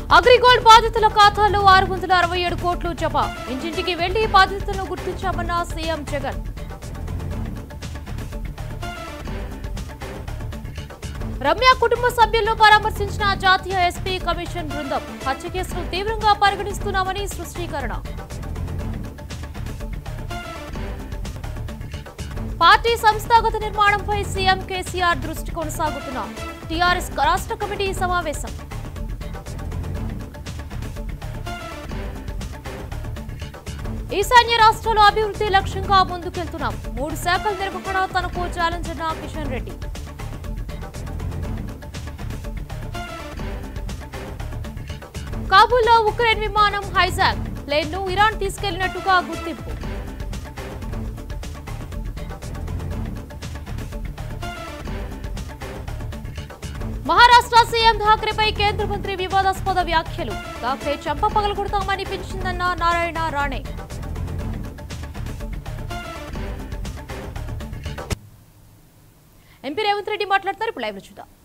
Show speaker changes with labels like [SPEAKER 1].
[SPEAKER 1] అగ్రిగోల్డ్ బాధితుల ఖాతాలో ఆరు వందల అరవై ఏడు కోట్లు జమ ఇంటింటికి వెళ్లి బాధితులను గుర్తించామన్న సీఎం జగన్ రమ్య కుటుంబ సభ్యులను పరామర్శించిన జాతీయ ఎస్పీ కమిషన్ బృందం హత్య కేసును తీవ్రంగా పరిగణిస్తున్నామని స్పష్టీకరణ పార్టీ సంస్థాగత నిర్మాణంపై సీఎం కేసీఆర్ దృష్టి కొనసాగుతున్న టీఆర్ఎస్ రాష్ట్ర కమిటీ సమావేశం ఈశాన్య రాష్ట్రాల అభివృద్ధి లక్ష్యంగా ముందుకెళ్తున్నాం మూడు శాఖల నిర్వహణ తనకు ఛాలెంజ్ అన్న కిషన్ రెడ్డి కాబూల్లో ఉక్రెయిన్ విమానం హైజాక్ ప్లేన్ ను ఇరాన్ తీసుకెళ్లినట్టుగా గుర్తింపు మహారాష్ట్ర సీఎం ఠాక్రేపై కేంద్ర మంత్రి వివాదాస్పద వ్యాఖ్యలు ఠాక్రే చంప పగలగొడతామని పెంచిందన్న నారాయణ రాణే ఎంపీ రేవంత్ రెడ్డి మాట్లాడతారు ఇప్పుడు లైవ్ లో చూద్దాం